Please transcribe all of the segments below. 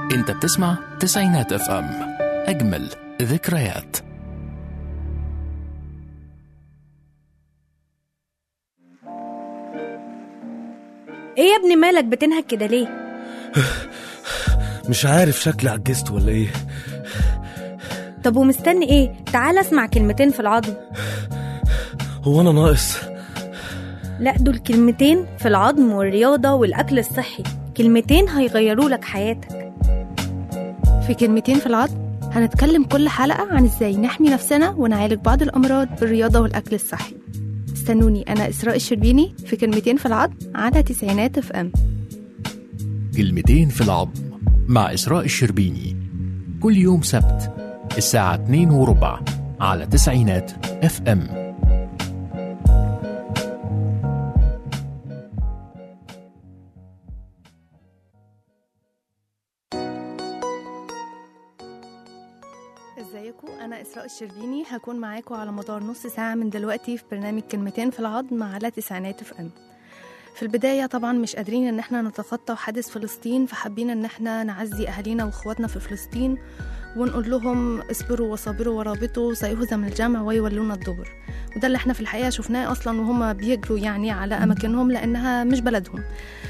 انت بتسمع تسعينات اف ام اجمل ذكريات ايه يا ابني مالك بتنهك كده ليه مش عارف شكلي عجزت ولا ايه طب ومستني ايه تعال اسمع كلمتين في العظم هو انا ناقص لا دول كلمتين في العظم والرياضة والأكل الصحي كلمتين هيغيروا لك حياتك في كلمتين في العظم هنتكلم كل حلقة عن ازاي نحمي نفسنا ونعالج بعض الأمراض بالرياضة والأكل الصحي استنوني أنا إسراء الشربيني في كلمتين في العظم على تسعينات اف ام كلمتين في العظم مع إسراء الشربيني كل يوم سبت الساعة 2 وربع على تسعينات اف ام ازيكم انا اسراء الشربيني هكون معاكم على مدار نص ساعه من دلوقتي في برنامج كلمتين في العظم على تسعينات اف ام في البدايه طبعا مش قادرين ان احنا نتخطى حادث فلسطين فحابين ان احنا نعزي اهالينا واخواتنا في فلسطين ونقول لهم اصبروا وصابروا ورابطوا سيهزم الجمع ويولون الدبر وده اللي احنا في الحقيقه شفناه اصلا وهم بيجروا يعني على اماكنهم لانها مش بلدهم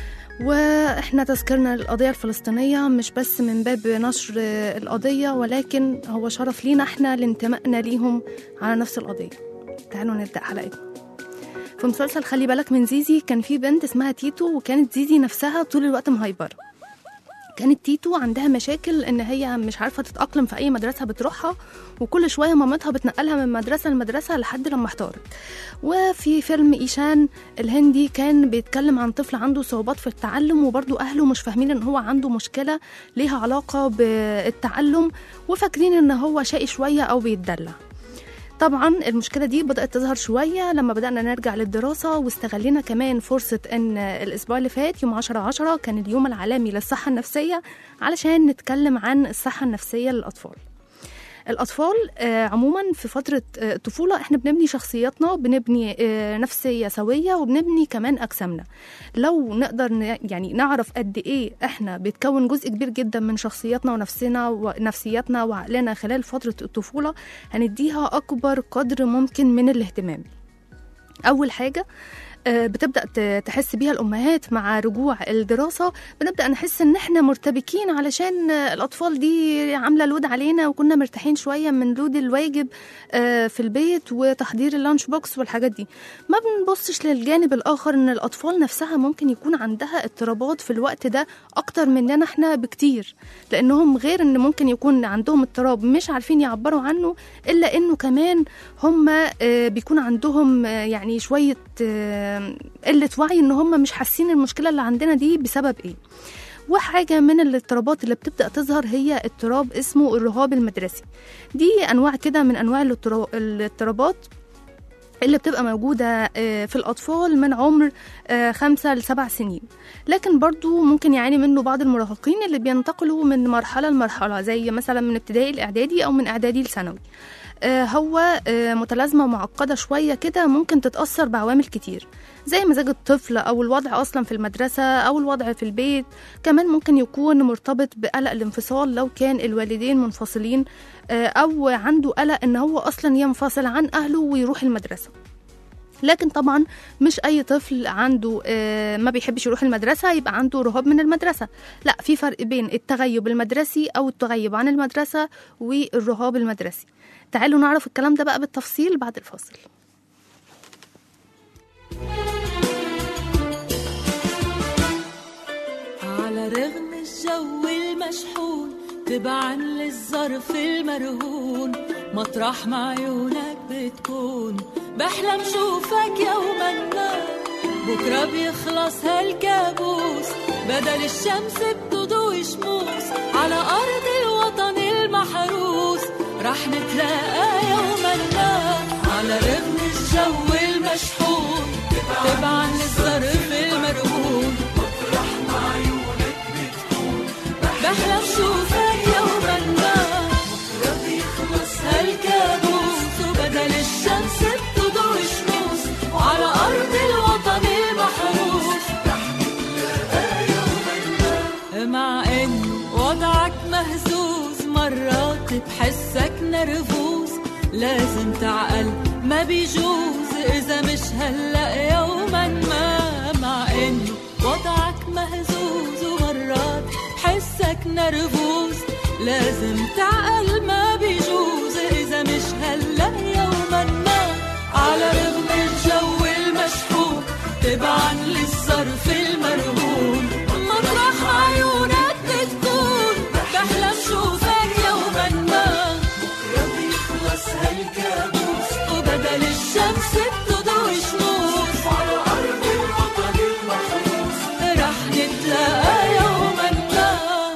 واحنا تذكرنا القضية الفلسطينية مش بس من باب نشر القضية ولكن هو شرف لينا احنا لانتمائنا ليهم على نفس القضية تعالوا نبدأ حلقتنا في مسلسل خلي بالك من زيزي كان في بنت اسمها تيتو وكانت زيزي نفسها طول الوقت مهايبرة كانت تيتو عندها مشاكل ان هي مش عارفه تتاقلم في اي مدرسه بتروحها وكل شويه مامتها بتنقلها من مدرسه لمدرسه لحد لما احتارت وفي فيلم ايشان الهندي كان بيتكلم عن طفل عنده صعوبات في التعلم وبرضه اهله مش فاهمين ان هو عنده مشكله ليها علاقه بالتعلم وفاكرين ان هو شقي شويه او بيتدلع طبعا المشكله دي بدات تظهر شويه لما بدانا نرجع للدراسه واستغلينا كمان فرصه ان الاسبوع اللي فات يوم 10 10 كان اليوم العالمي للصحه النفسيه علشان نتكلم عن الصحه النفسيه للاطفال الأطفال آه، عموما في فترة آه، الطفولة احنا بنبني شخصياتنا بنبني آه، نفسية سوية وبنبني كمان أجسامنا لو نقدر ن- يعني نعرف قد إيه احنا بيتكون جزء كبير جدا من شخصياتنا ونفسنا ونفسياتنا وعقلنا خلال فترة الطفولة هنديها أكبر قدر ممكن من الاهتمام أول حاجة آه، بتبدا ت- تحس بيها الامهات مع رجوع الدراسه بنبدا نحس ان احنا مرتبكين علشان آه، الاطفال دي عامله لود علينا وكنا مرتاحين شويه من لود الواجب آه، في البيت وتحضير اللانش بوكس والحاجات دي ما بنبصش للجانب الاخر ان الاطفال نفسها ممكن يكون عندها اضطرابات في الوقت ده اكتر مننا احنا بكتير لانهم غير ان ممكن يكون عندهم اضطراب مش عارفين يعبروا عنه الا انه كمان هم آه، بيكون عندهم آه، يعني شويه آه، قله وعي ان هم مش حاسين المشكله اللي عندنا دي بسبب ايه وحاجه من الاضطرابات اللي بتبدا تظهر هي اضطراب اسمه الرهاب المدرسي دي انواع كده من انواع الاضطرا- الاضطرابات اللي بتبقى موجودة آه، في الأطفال من عمر آه، خمسة لسبع سنين لكن برضو ممكن يعاني منه بعض المراهقين اللي بينتقلوا من مرحلة لمرحلة زي مثلا من ابتدائي لإعدادي أو من إعدادي لثانوي آه، هو آه، متلازمة معقدة شوية كده ممكن تتأثر بعوامل كتير زي مزاج الطفل أو الوضع أصلا في المدرسة أو الوضع في البيت كمان ممكن يكون مرتبط بقلق الانفصال لو كان الوالدين منفصلين آه، أو عنده قلق إن هو أصلا ينفصل عن أهله ويروح المدرسة لكن طبعا مش اي طفل عنده آه، ما بيحبش يروح المدرسه يبقى عنده رهاب من المدرسه لا في فرق بين التغيب المدرسي او التغيب عن المدرسه والرهاب المدرسي تعالوا نعرف الكلام ده بقى بالتفصيل بعد الفاصل على رغم الجو المشحون تبعا للظرف المرهون مطرح ما عيونك بتكون بحلم شوفك يوما ما بكرة بيخلص هالكابوس بدل الشمس بتضوي شموس على أرض الوطن المحروس رح نتلاقى يوما ما على رغم الجو المشحون تبعا للظرف المرهون بحلم شوفك يوما ما بكرة بيخلص هالكابوس وبدل الشمس بتضوي شموس وعلى أرض الوطن المحروس مع إن وضعك نرفوز لازم تعقل ما بيجوز إذا مش هلأ يوما ما مع إنه وضعك مهزوز ومرات حسك نرفوز لازم تعقل ما بيجوز إذا مش هلأ يوما ما على رغم الجو المشحون تبعا للصرف المرهون مطرح عيونك بتكون بحلم شوفك يوما ما بكرة بيخلص هالكابوس وبدل الشمس بتضوي شموس على أرض الوطن المحروس رح نتلاقى يوما ما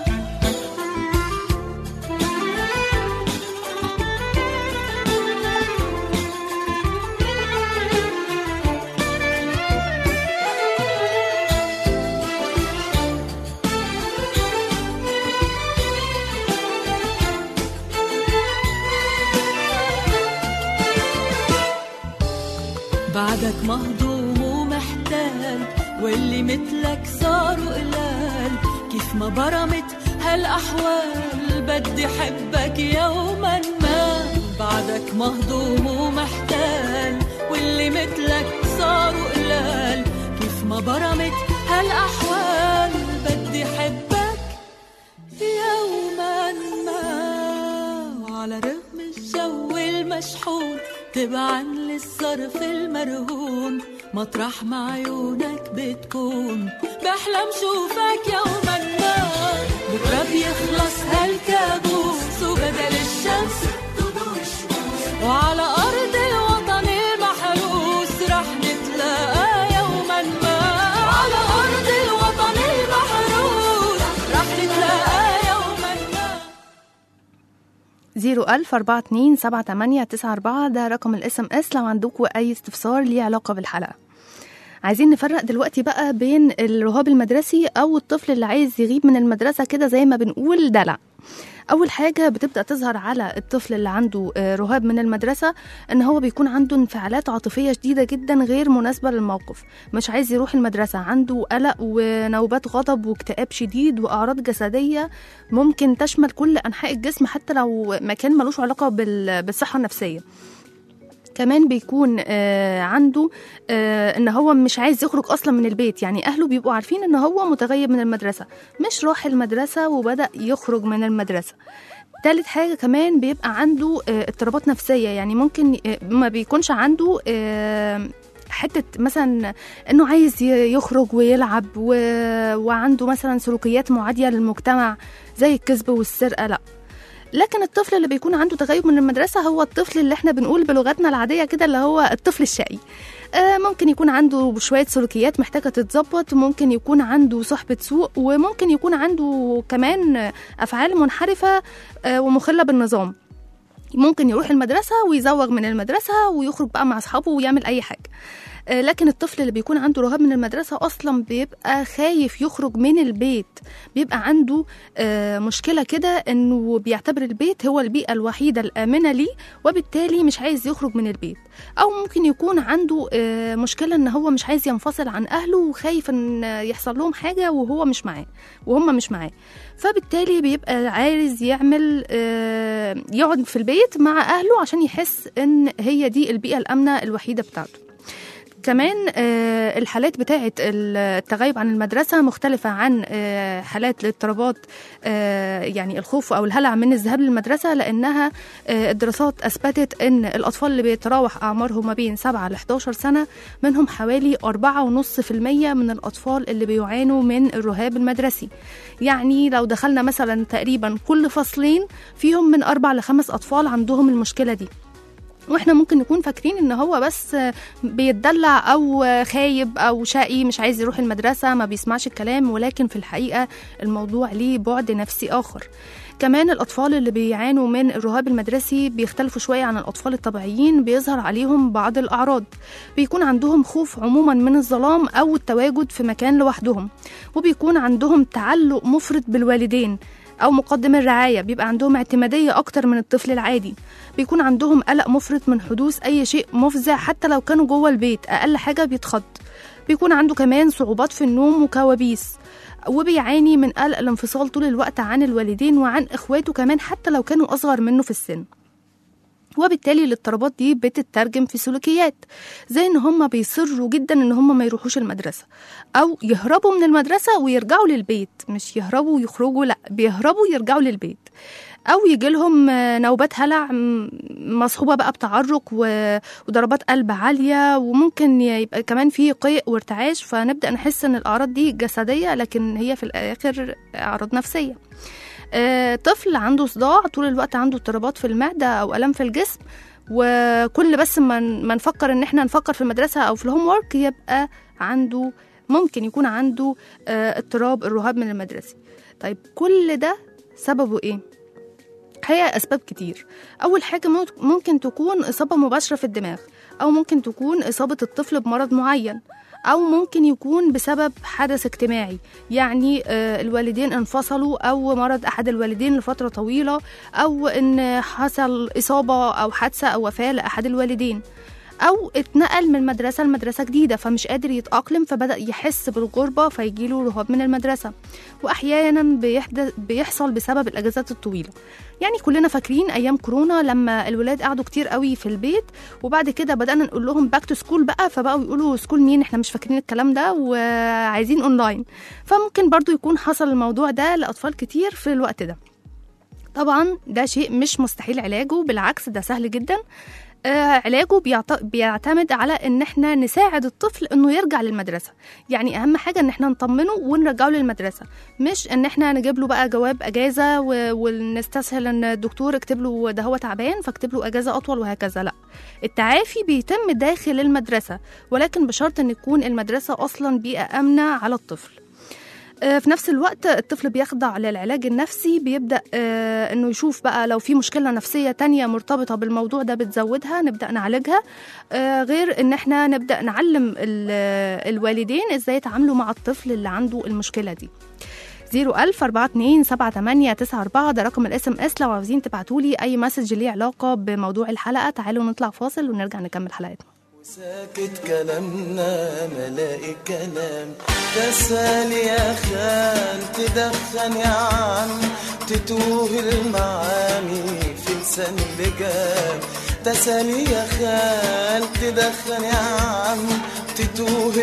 بعدك مهضوم ومحتال واللي مثلك صاروا قلال كيف ما برمت هالأحوال بدي حبك يوما ما بعدك مهضوم ومحتال واللي مثلك صاروا قلال كيف ما برمت هالأحوال بدي حبك يوما ما وعلى رغم الجو المشحون تبعا للصرف المرهون مطرح ما عيونك بتكون بحلم شوفك يوما ما بكرة بيخلص هالكابوس وبدل الشمس تضوي الشموس وعلى أرض الوطن المحروس رح نتلاقى يوما ما على أرض الوطن المحروس رح نتلاقى يوما ما زيرو ألف أربعة اتنين سبعة تمانية تسعة أربعة ده رقم الاس ام اس لو عندكم أي استفسار ليه علاقة بالحلقة عايزين نفرق دلوقتي بقى بين الرهاب المدرسي أو الطفل اللي عايز يغيب من المدرسة كده زي ما بنقول دلع أول حاجة بتبدأ تظهر على الطفل اللي عنده آه، رهاب من المدرسة إن هو بيكون عنده انفعالات عاطفية شديدة جدا غير مناسبة للموقف مش عايز يروح المدرسة عنده قلق ونوبات غضب واكتئاب شديد وأعراض جسدية ممكن تشمل كل أنحاء الجسم حتى لو مكان ملوش علاقة بال- بالصحة النفسية كمان بيكون آه عنده آه ان هو مش عايز يخرج اصلا من البيت يعني اهله بيبقوا عارفين ان هو متغيب من المدرسه مش راح المدرسه وبدا يخرج من المدرسه تالت حاجة كمان بيبقى عنده آه، اضطرابات نفسية يعني ممكن آه، ما بيكونش عنده آه، حتة مثلا انه عايز ي- يخرج ويلعب و... وعنده مثلا سلوكيات معادية للمجتمع زي الكذب والسرقة لا لكن الطفل اللي بيكون عنده تغيب من المدرسة هو الطفل اللي احنا بنقول بلغتنا العادية كده اللي هو الطفل الشقي آه، ممكن يكون عنده شوية سلوكيات محتاجة تتظبط ممكن يكون عنده صحبة سوء وممكن يكون عنده كمان أفعال منحرفة آه، ومخلة بالنظام ممكن يروح المدرسة ويزوغ من المدرسة ويخرج بقى مع أصحابه ويعمل أي حاجة آه، لكن الطفل اللي بيكون عنده رهاب من المدرسة أصلا بيبقى خايف يخرج من البيت بيبقى عنده آه، مشكلة كده إنه بيعتبر البيت هو البيئة الوحيدة الآمنة ليه وبالتالي مش عايز يخرج من البيت أو ممكن يكون عنده آه، مشكلة إن هو مش عايز ينفصل عن أهله وخايف إن يحصل لهم حاجة وهو مش معاه وهم مش معاه فبالتالي بيبقى عايز يعمل آه، يقعد في البيت مع أهله عشان يحس إن هي دي البيئة الآمنة الوحيدة بتاعته كمان آه، الحالات بتاعة التغيب عن المدرسة مختلفة عن آه، حالات الاضطرابات آه، يعني الخوف أو الهلع من الذهاب للمدرسة لأنها آه، الدراسات أثبتت أن الأطفال اللي بيتراوح أعمارهم ما بين 7 ل 11 سنة منهم حوالي 4.5% من الأطفال اللي بيعانوا من الرهاب المدرسي يعني لو دخلنا مثلا تقريبا كل فصلين فيهم من أربع لخمس أطفال عندهم المشكلة دي واحنا ممكن نكون فاكرين ان هو بس بيتدلع او خايب او شقي مش عايز يروح المدرسه ما بيسمعش الكلام ولكن في الحقيقه الموضوع ليه بعد نفسي اخر كمان الأطفال اللي بيعانوا من الرهاب المدرسي بيختلفوا شوية عن الأطفال الطبيعيين بيظهر عليهم بعض الأعراض بيكون عندهم خوف عموما من الظلام أو التواجد في مكان لوحدهم وبيكون عندهم تعلق مفرط بالوالدين أو مقدم الرعاية بيبقى عندهم اعتمادية أكتر من الطفل العادي بيكون عندهم قلق مفرط من حدوث أي شيء مفزع حتى لو كانوا جوه البيت أقل حاجة بيتخض بيكون عنده كمان صعوبات في النوم وكوابيس وبيعاني من قلق الانفصال طول الوقت عن الوالدين وعن اخواته كمان حتى لو كانوا اصغر منه في السن وبالتالي الاضطرابات دي بتترجم في سلوكيات زي ان هم بيصروا جدا ان هم ما يروحوش المدرسه او يهربوا من المدرسه ويرجعوا للبيت مش يهربوا ويخرجوا لا بيهربوا يرجعوا للبيت او يجي لهم نوبات هلع م- مصحوبه بقى بتعرق و- وضربات قلب عاليه وممكن يبقى كمان في قيء وارتعاش فنبدا نحس ان الاعراض دي جسديه لكن هي في الاخر اعراض نفسيه آه، طفل عنده صداع طول الوقت عنده اضطرابات في المعده او الام في الجسم وكل بس ما ن- ما نفكر ان احنا نفكر في المدرسه او في الهوم ورك يبقى عنده ممكن يكون عنده آه، اضطراب الرهاب من المدرسي طيب كل ده سببه ايه هي أسباب كتير أول حاجة ممك- ممكن تكون إصابة مباشرة في الدماغ أو ممكن تكون إصابة الطفل بمرض معين أو ممكن يكون بسبب حدث اجتماعي يعني آه، الوالدين انفصلوا أو مرض أحد الوالدين لفترة طويلة أو إن حصل إصابة أو حادثة أو وفاة لأحد الوالدين أو اتنقل من مدرسة لمدرسة جديدة فمش قادر يتأقلم فبدأ يحس بالغربة فيجيله رهاب من المدرسة وأحيانا بيحدث بيحصل بسبب الأجازات الطويلة يعني كلنا فاكرين أيام كورونا لما الولاد قعدوا كتير قوي في البيت وبعد كده بدأنا نقول لهم باك تو سكول بقى فبقوا يقولوا سكول مين احنا مش فاكرين الكلام ده وعايزين اونلاين فممكن برضو يكون حصل الموضوع ده لأطفال كتير في الوقت ده طبعا ده شيء مش مستحيل علاجه بالعكس ده سهل جدا آه علاجه بيعت... بيعتمد على ان احنا نساعد الطفل انه يرجع للمدرسه يعني اهم حاجه ان احنا نطمنه ونرجعه للمدرسه مش ان احنا نجيب له بقى جواب اجازه و... ونستسهل ان الدكتور يكتب له ده هو تعبان فاكتب له اجازه اطول وهكذا لا التعافي بيتم داخل المدرسه ولكن بشرط ان تكون المدرسه اصلا بيئه امنه على الطفل آه، في نفس الوقت الطفل بيخضع للعلاج النفسي بيبدأ آه، انه يشوف بقى لو في مشكلة نفسية تانية مرتبطة بالموضوع ده بتزودها نبدأ نعالجها آه، غير ان احنا نبدأ نعلم ال- آه، الوالدين ازاي يتعاملوا مع الطفل اللي عنده المشكلة دي 01000 42 78 94 ده رقم الاس ام اس لو عاوزين تبعتولي اي مسج ليه علاقة بموضوع الحلقة تعالوا نطلع فاصل ونرجع نكمل حلقتنا ساكت كلامنا ملاقي كلام تسال يا خال تدخن يا عم تتوه المعاني في لسان اللجام تسال يا خال تدخن يا عم تتوه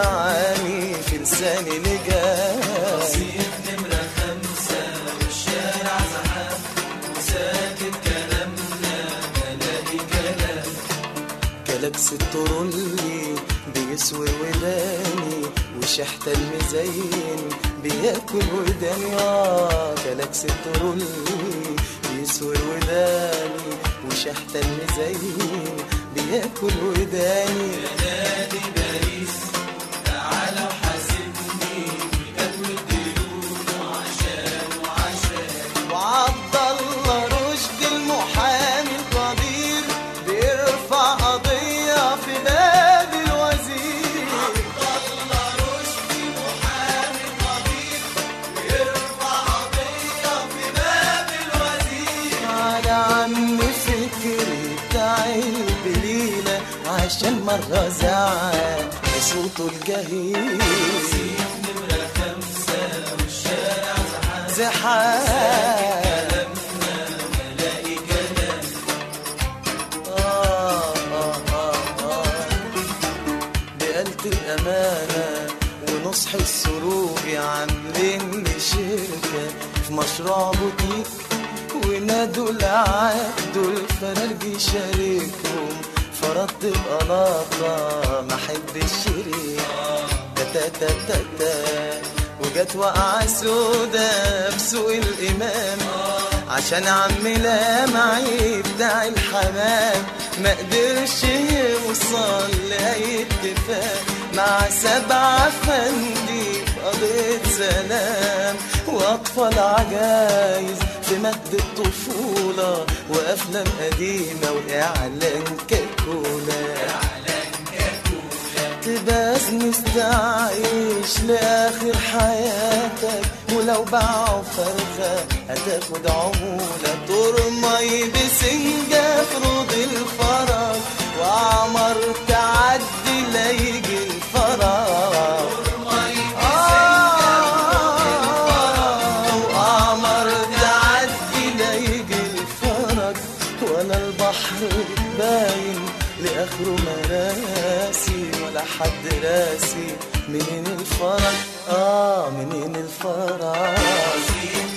المعاني في لسان اللجام رصيف نمرة خمسة والشارع زحام وساكت كلامنا ملاقي كلام كلاكس الترولي بيسوي وداني وشحت المزين بياكل وداني اه كلاكس الترولي بيسوي وداني وشحت المزين بياكل وداني نادي باريس تعالى وحاسبني بجد الديون وعشان وعشان وعبد الله رشدي المحامي القدير بيرفع قضية في باب الوزير عبد الله رشدي محامي قدير بيرفع قضية في باب الوزير على عم فكري بتاع البليلة عشان مرة زعل بصوته الجهير نمرة خمسة والشارع زحام آه آه آه آه بقلت الأمانة ونصح السروج عاملين لي شركة في مشروع بوتيك ونادوا العقد الفرارجي شاركهم فرضت بقلاطة ما حد الشريك تا تا تا تا وجت وقعة سودا في سوق الإمام عشان عم لامعي بتاع الحمام ما قدرش يوصل لأي اتفاق مع سبعة فندي في قضية سلام وأطفال عجايز في مهد الطفولة وأفلام قديمة وإعلان كاكولا تبقى مستعيش لآخر حياتك ولو باعوا فرخة هتاخد عمولة ترمي بسنجة في روض الفرج وعمر تعدي لا يجي الفرج آه، وعمر تعدي لا يجي الفرج ولا البحر الشهر باين لآخره مراسي ولا حد راسي منين الفرج آه منين الفرج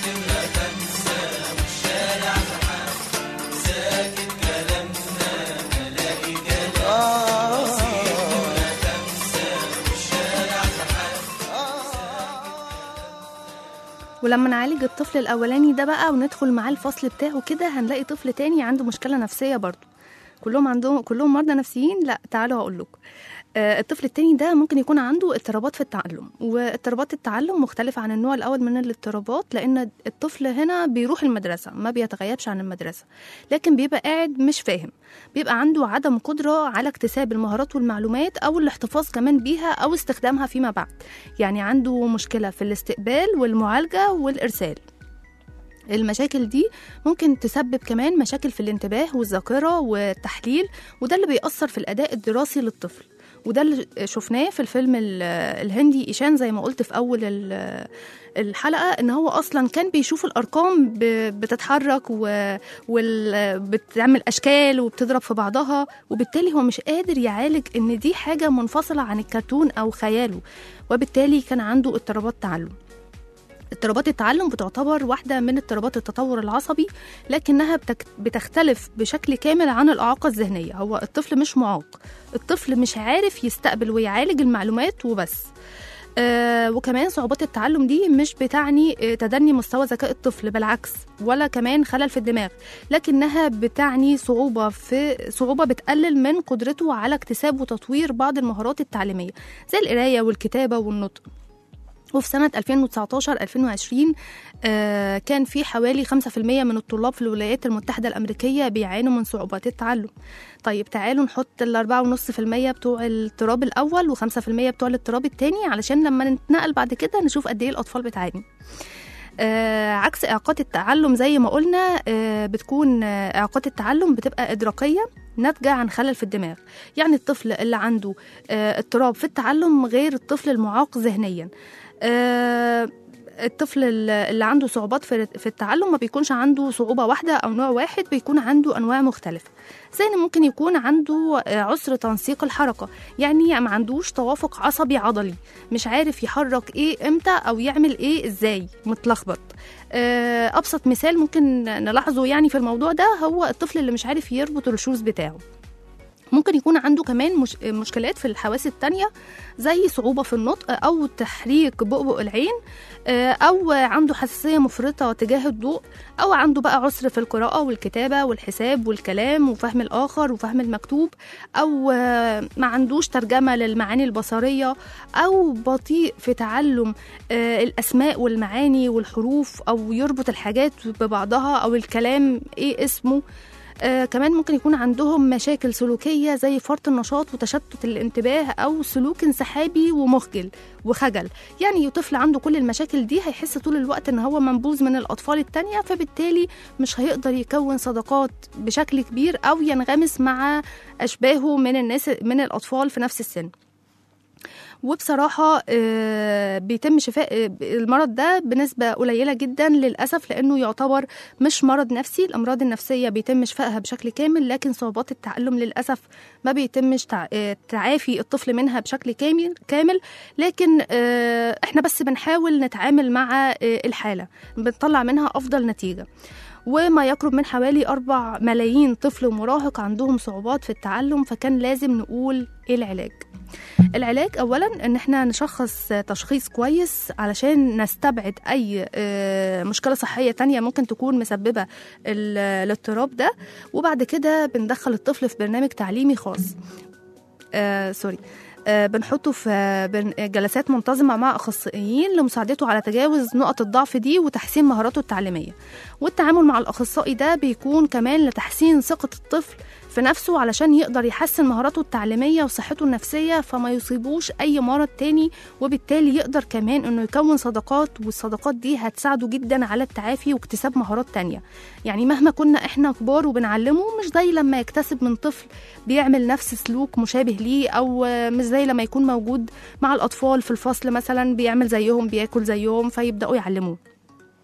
ولما نعالج الطفل الأولاني ده بقى وندخل معاه الفصل بتاعه كده هنلاقي طفل تاني عنده مشكلة نفسية برضه كلهم عندهم كلهم مرضى نفسيين لا تعالوا هقول لكم آه، الطفل التاني ده ممكن يكون عنده اضطرابات في التعلم واضطرابات التعلم مختلفة عن النوع الأول من الاضطرابات لأن الطفل هنا بيروح المدرسة ما بيتغيبش عن المدرسة لكن بيبقى قاعد مش فاهم بيبقى عنده عدم قدرة على اكتساب المهارات والمعلومات أو الاحتفاظ كمان بيها أو استخدامها فيما بعد يعني عنده مشكلة في الاستقبال والمعالجة والإرسال المشاكل دي ممكن تسبب كمان مشاكل في الانتباه والذاكرة والتحليل وده اللي بيأثر في الأداء الدراسي للطفل وده اللي شفناه في الفيلم ال- الهندي إيشان زي ما قلت في أول ال- الحلقة إن هو أصلا كان بيشوف الأرقام ب- بتتحرك وبتعمل أشكال وبتضرب في بعضها وبالتالي هو مش قادر يعالج إن دي حاجة منفصلة عن الكرتون أو خياله وبالتالي كان عنده اضطرابات تعلم اضطرابات التعلم بتعتبر واحدة من اضطرابات التطور العصبي لكنها بتك- بتختلف بشكل كامل عن الإعاقة الذهنية هو الطفل مش معاق الطفل مش عارف يستقبل ويعالج المعلومات وبس آه وكمان صعوبات التعلم دي مش بتعني آه، تدني مستوى ذكاء الطفل بالعكس ولا كمان خلل في الدماغ لكنها بتعني صعوبة في صعوبة بتقلل من قدرته على اكتساب وتطوير بعض المهارات التعليمية زي القراية والكتابة والنطق وفي سنة 2019-2020 آه، كان في حوالي 5% من الطلاب في الولايات المتحدة الأمريكية بيعانوا من صعوبات التعلم طيب تعالوا نحط ال 4.5% بتوع الاضطراب الأول و5% بتوع الاضطراب التاني علشان لما نتنقل بعد كده نشوف قد إيه الأطفال بتعاني آه عكس إعاقات التعلم زي ما قلنا آه بتكون آه إعاقات التعلم بتبقى إدراكية ناتجة عن خلل في الدماغ يعني الطفل اللي عنده آه اضطراب في التعلم غير الطفل المعاق ذهنيا آه، الطفل ال- اللي عنده صعوبات في في التعلم ما بيكونش عنده صعوبة واحدة أو نوع واحد بيكون عنده أنواع مختلفة زي إن ممكن يكون عنده آه، عسر تنسيق الحركة يعني ما عندوش توافق عصبي عضلي مش عارف يحرك إيه إمتى أو يعمل إيه إزاي متلخبط آه، أبسط مثال ممكن نلاحظه يعني في الموضوع ده هو الطفل اللي مش عارف يربط الشوز بتاعه ممكن يكون عنده كمان مش مشكلات في الحواس التانية زي صعوبة في النطق أو تحريك بؤبؤ العين آه، أو عنده حساسية مفرطة تجاه الضوء أو عنده بقى عسر في القراءة والكتابة والحساب والكلام وفهم الآخر وفهم المكتوب أو آه، ما عندوش ترجمة للمعاني البصرية أو بطيء في تعلم آه، الأسماء والمعاني والحروف أو يربط الحاجات ببعضها أو الكلام إيه اسمه آه كمان ممكن يكون عندهم مشاكل سلوكية زي فرط النشاط وتشتت الانتباه أو سلوك انسحابي ومخجل وخجل يعني طفل عنده كل المشاكل دي هيحس طول الوقت ان هو منبوذ من الأطفال التانية فبالتالي مش هيقدر يكون صداقات بشكل كبير أو ينغمس مع أشباهه من الناس من الأطفال في نفس السن وبصراحة آه، بيتم شفاء آه، المرض ده بنسبة قليلة جدا للأسف لأنه يعتبر مش مرض نفسي الأمراض النفسية بيتم شفائها بشكل كامل لكن صعوبات التعلم للأسف ما بيتمش تع- آه، تعافي الطفل منها بشكل كامل كامل لكن آه، احنا بس بنحاول نتعامل مع آه، الحالة بنطلع منها أفضل نتيجة وما يقرب من حوالي 4 ملايين طفل ومراهق عندهم صعوبات في التعلم فكان لازم نقول ايه العلاج العلاج اولا ان احنا نشخص تشخيص كويس علشان نستبعد اي آه، مشكله صحيه تانية ممكن تكون مسببه ال- الاضطراب ده وبعد كده بندخل الطفل في برنامج تعليمي خاص آه سوري آه بنحطه في آه، بن- جلسات منتظمة مع أخصائيين لمساعدته على تجاوز نقط الضعف دي وتحسين مهاراته التعليمية والتعامل مع الأخصائي ده بيكون كمان لتحسين ثقة الطفل في نفسه علشان يقدر يحسن مهاراته التعليمية وصحته النفسية فما يصيبوش أي مرض تاني وبالتالي يقدر كمان إنه يكون صداقات والصداقات دي هتساعده جدا على التعافي واكتساب مهارات تانية يعني مهما كنا إحنا كبار وبنعلمه مش زي لما يكتسب من طفل بيعمل نفس سلوك مشابه ليه أو آه، مش زي لما يكون موجود مع الأطفال في الفصل مثلا بيعمل زيهم بياكل زيهم فيبدأوا يعلموه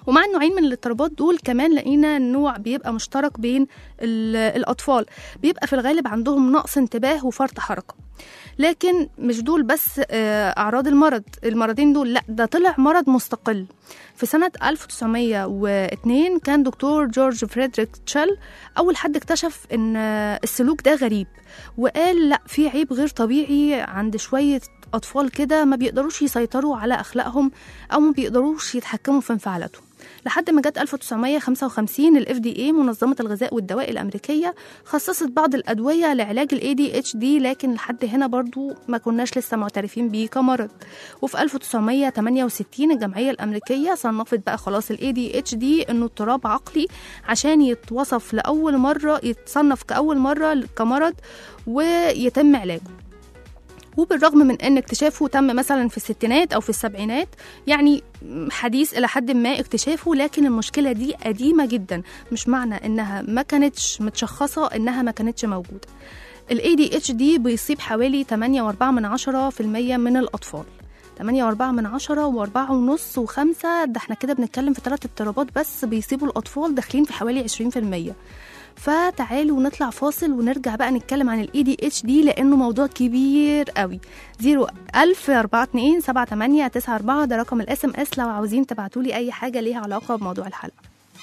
ومع النوعين من الاضطرابات دول كمان لقينا نوع بيبقى مشترك بين ال- الأطفال بيبقى في الغالب عندهم نقص انتباه وفرط حركة لكن مش دول بس آه، أعراض المرض المرضين دول لا ده طلع مرض مستقل في سنة 1902 كان دكتور جورج فريدريك تشيل أول حد اكتشف إن آه، السلوك ده غريب وقال لا في عيب غير طبيعي عند شوية أطفال كده ما بيقدروش يسيطروا على أخلاقهم أو ما بيقدروش يتحكموا في انفعالاتهم لحد ما جت 1955 ال FDA منظمة الغذاء والدواء الأمريكية خصصت بعض الأدوية لعلاج ال ADHD لكن لحد هنا برضو ما كناش لسه معترفين بيه كمرض وفي 1968 الجمعية الأمريكية صنفت بقى خلاص ال ADHD إنه اضطراب عقلي عشان يتوصف لأول مرة يتصنف كأول مرة كمرض ويتم علاجه وبالرغم من ان اكتشافه تم مثلا في الستينات او في السبعينات يعني حديث الى حد ما اكتشافه لكن المشكله دي قديمه جدا مش معنى انها ما كانتش متشخصه انها ما كانتش موجوده ال ADHD بيصيب حوالي 8.4 من 10% من الأطفال 8.4 من عشرة وأربعة ونص وخمسة ده احنا كده بنتكلم في ثلاث اضطرابات بس بيصيبوا الأطفال داخلين في حوالي 20% فتعالوا نطلع فاصل ونرجع بقى نتكلم عن ال ADHD لأنه موضوع كبير قوي 01000 42 78 94 ده رقم الاس ام اس لو عاوزين تبعتوا لي أي حاجة ليها علاقة بموضوع الحلقة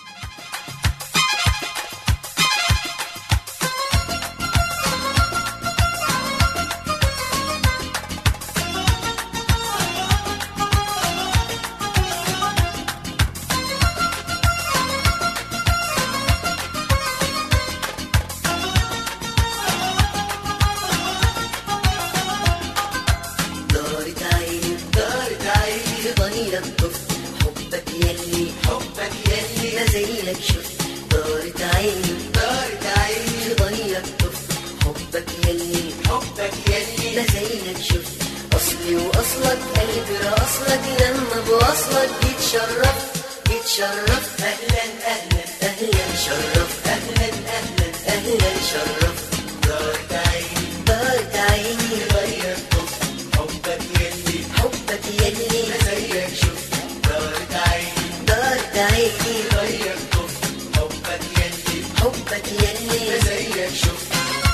دارت عيني دارت عيني ضنيا الطفل حبك يلي حبك يلي ما زيك شفت دارت عيني دارت عيني ضنيا الطفل حبك يلي حبك يلي ما زيك شفت اصلي واصلك قلبي راسلك لما بوصلك بيتشرف بيتشرف اهلا اهلا اهلا شرف اهلا اهلا اهلا شرف دارت عيني دارت عيني غير حبك يلي حبك يلي زيك شوف دارت عيني دارت عيني غير حبك يلي حبك يلي زيك شوف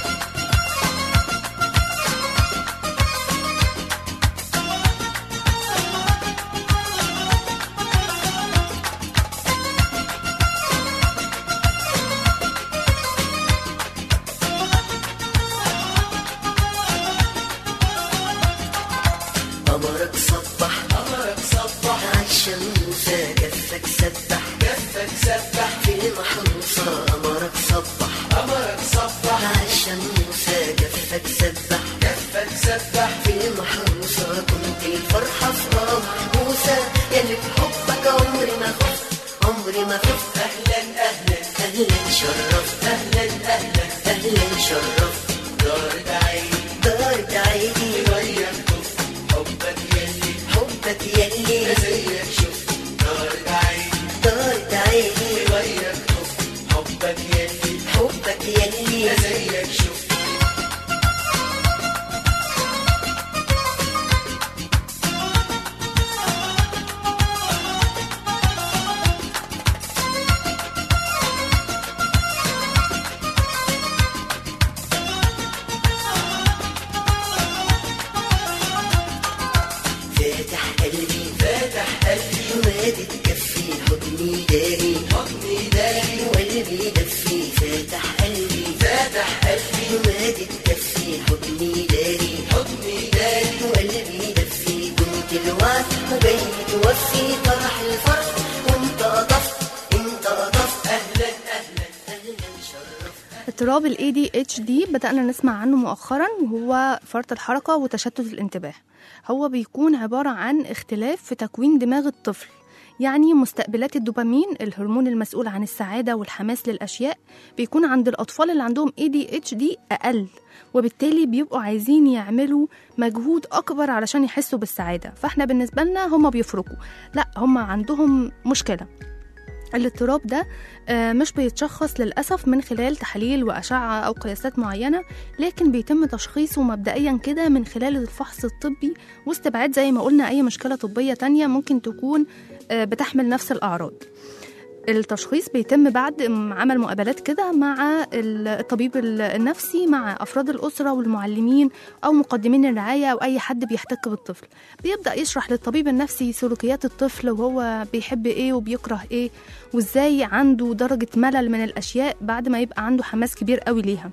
قمرك صبح قمرك صبح عالشموسة كفك سبح كفك سبح في المحروسة قمرك صبح قمرك صبح عالشموسة كفك سبح كفك سبح في المحروسة كنت الفرحة في اه محبوسة يلي بحبك عمري ما خفت عمري ما خفت أهلا أهلا أهلا شرفت أهلا أهلا أهلا شرفت دارت عيني دارت عيني غير حبك يلي حبك يلي زيك شوف دارت عيني دارت عيني غير حبك يلي حبك يلي زيك شوف فاتح قلبي فاتح قلبي ومادت كفي حضني داري حضني داري وقلبي دفي فاتح قلبي فاتح قلبي ومادت كفي حضني داري حضني داري وقلبي دفي كنت الوعد وجاي توفي فرح الفرح وانت قطفت انت قطفت اهلا اهلا اهلا شرفت اضطراب ال ADHD بدأنا نسمع عنه مؤخرا وهو فرط الحركة وتشتت الانتباه هو بيكون عبارة عن اختلاف في تكوين دماغ الطفل يعني مستقبلات الدوبامين الهرمون المسؤول عن السعادة والحماس للأشياء بيكون عند الأطفال اللي عندهم ADHD أقل وبالتالي بيبقوا عايزين يعملوا مجهود أكبر علشان يحسوا بالسعادة فاحنا بالنسبة لنا هم بيفرقوا لا هم عندهم مشكلة الاضطراب ده آه، مش بيتشخص للأسف من خلال تحاليل وأشعة أو قياسات معينة لكن بيتم تشخيصه مبدئيا كده من خلال الفحص الطبي واستبعاد زي ما قلنا أي مشكلة طبية تانية ممكن تكون آه، بتحمل نفس الأعراض التشخيص بيتم بعد م- عمل مقابلات كده مع ال- الطبيب ال- النفسي مع أفراد الأسرة والمعلمين أو مقدمين الرعاية أو أي حد بيحتك بالطفل بيبدأ يشرح للطبيب النفسي سلوكيات الطفل وهو بيحب إيه وبيكره إيه وإزاي عنده درجة ملل من الأشياء بعد ما يبقى عنده حماس كبير قوي ليها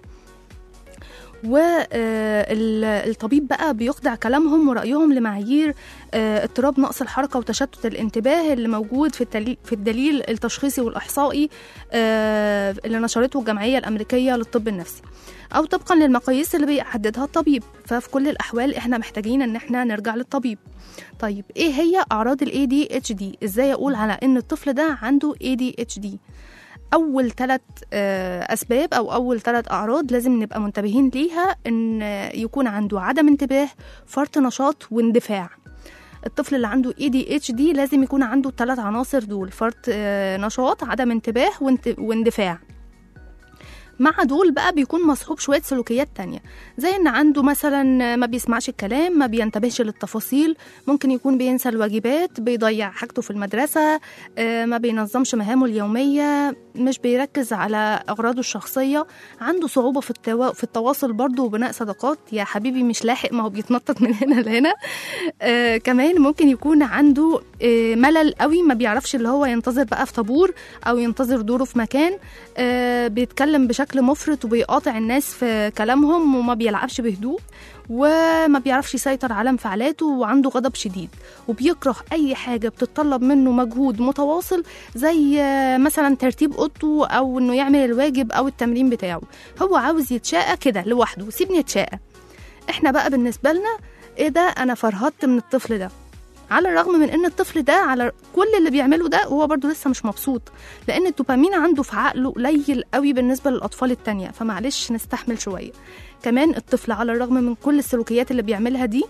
والطبيب بقى بيخضع كلامهم ورأيهم لمعايير آه، اضطراب نقص الحركة وتشتت الانتباه اللي موجود في التلي- في الدليل التشخيصي والإحصائي آه، اللي نشرته الجمعية الأمريكية للطب النفسي أو طبقا للمقاييس اللي بيحددها الطبيب ففي كل الأحوال إحنا محتاجين إن إحنا نرجع للطبيب طيب إيه هي أعراض ال ADHD إزاي أقول على إن الطفل ده عنده ADHD اول ثلاث اسباب او اول ثلاث اعراض لازم نبقى منتبهين ليها ان آه، يكون عنده عدم انتباه فرط نشاط واندفاع الطفل اللي عنده ADHD لازم يكون عنده الثلاث عناصر دول فرط آه، نشاط عدم انتباه وانت- واندفاع مع دول بقى بيكون مصحوب شوية سلوكيات تانية زي ان عنده مثلا ما بيسمعش الكلام ما بينتبهش للتفاصيل ممكن يكون بينسى الواجبات بيضيع حاجته في المدرسة آه، ما بينظمش مهامه اليومية مش بيركز على أغراضه الشخصية عنده صعوبة في, التوا... في التواصل برضه وبناء صداقات يا حبيبي مش لاحق ما هو بيتنطط من هنا لهنا آه كمان ممكن يكون عنده آه ملل قوي ما بيعرفش اللي هو ينتظر بقى في طابور أو ينتظر دوره في مكان آه بيتكلم بشكل مفرط وبيقاطع الناس في كلامهم وما بيلعبش بهدوء وما بيعرفش يسيطر على انفعالاته وعنده غضب شديد وبيكره اي حاجه بتتطلب منه مجهود متواصل زي آه، مثلا ترتيب اوضته او انه يعمل الواجب او التمرين بتاعه هو عاوز يتشاقى كده لوحده سيبني اتشاقى احنا بقى بالنسبه لنا ايه ده انا فرهطت من الطفل ده على الرغم من ان الطفل ده على كل اللي بيعمله ده هو برضه لسه مش مبسوط لان الدوبامين عنده في عقله قليل قوي بالنسبه للاطفال التانية فمعلش نستحمل شويه كمان الطفل على الرغم من كل السلوكيات اللي بيعملها دي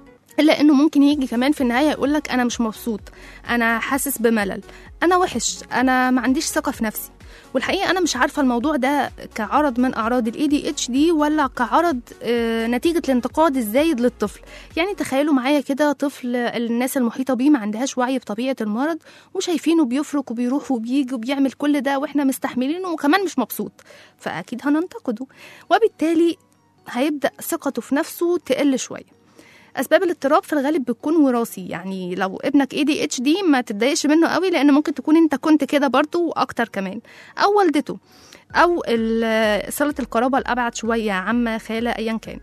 الا انه ممكن يجي كمان في النهايه يقول لك انا مش مبسوط انا حاسس بملل انا وحش انا ما عنديش ثقه في نفسي والحقيقه انا مش عارفه الموضوع ده كعرض من اعراض الاي دي اتش دي ولا كعرض آه، نتيجه الانتقاد الزايد للطفل يعني تخيلوا معايا كده طفل الناس المحيطه بيه ما عندهاش وعي بطبيعه المرض وشايفينه بيفرك وبيروح وبيجي وبيعمل كل ده واحنا مستحملينه وكمان مش مبسوط فاكيد هننتقده وبالتالي هيبدا ثقته في نفسه تقل شويه اسباب الاضطراب في الغالب بتكون وراثي يعني لو ابنك اي دي اتش دي ما تتضايقش منه قوي لان ممكن تكون انت كنت كده برضه واكتر كمان او والدته او ال- صله القرابه الابعد شويه عمه خاله ايا كان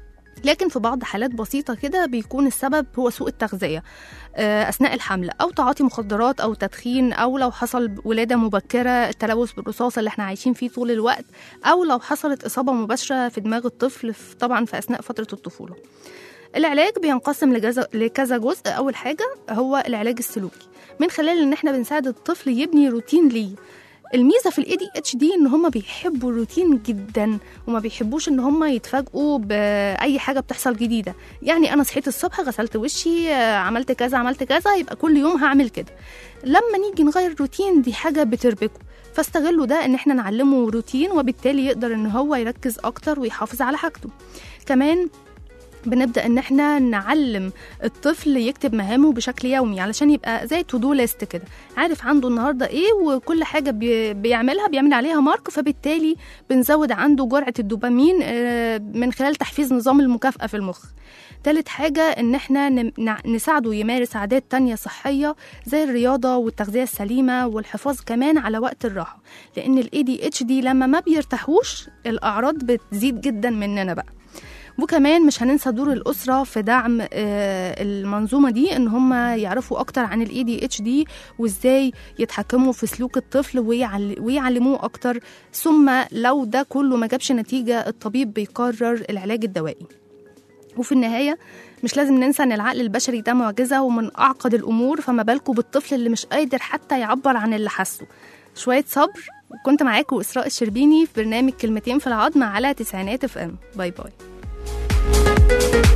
لكن في بعض حالات بسيطة كده بيكون السبب هو سوء التغذية آه، أثناء الحمل أو تعاطي مخدرات أو تدخين أو لو حصل ولادة مبكرة التلوث بالرصاص اللي احنا عايشين فيه طول الوقت أو لو حصلت إصابة مباشرة في دماغ الطفل في- طبعا في أثناء فترة الطفولة العلاج بينقسم لجز- لكذا جزء اول حاجه هو العلاج السلوكي من خلال ان احنا بنساعد الطفل يبني روتين ليه الميزه في الاي دي اتش دي ان هم بيحبوا الروتين جدا وما بيحبوش ان هم يتفاجئوا باي حاجه بتحصل جديده يعني انا صحيت الصبح غسلت وشي آه، عملت كذا عملت كذا يبقى كل يوم هعمل كده لما نيجي نغير الروتين دي حاجه بتربكه فاستغلوا ده ان احنا نعلمه روتين وبالتالي يقدر ان هو يركز اكتر ويحافظ على حاجته كمان بنبدا ان احنا نعلم الطفل يكتب مهامه بشكل يومي علشان يبقى زي تو دو ليست كده عارف عنده النهارده ايه وكل حاجه بي بيعملها بيعمل عليها مارك فبالتالي بنزود عنده جرعه الدوبامين آه، من خلال تحفيز نظام المكافاه في المخ تالت حاجة إن إحنا نم- نع- نساعده يمارس عادات تانية صحية زي الرياضة والتغذية السليمة والحفاظ كمان على وقت الراحة لأن ال ADHD لما ما بيرتاحوش الأعراض بتزيد جدا مننا بقى وكمان مش هننسى دور الأسرة في دعم آه، المنظومة دي إن هم يعرفوا أكتر عن ال ADHD وإزاي يتحكموا في سلوك الطفل ويعل- ويعلموه أكتر ثم لو ده كله ما جابش نتيجة الطبيب بيقرر العلاج الدوائي وفي النهاية مش لازم ننسى إن العقل البشري ده معجزة ومن أعقد الأمور فما بالكم بالطفل اللي مش قادر حتى يعبر عن اللي حاسه شوية صبر وكنت معاكم إسراء الشربيني في برنامج كلمتين في العظم على تسعينات اف ام باي باي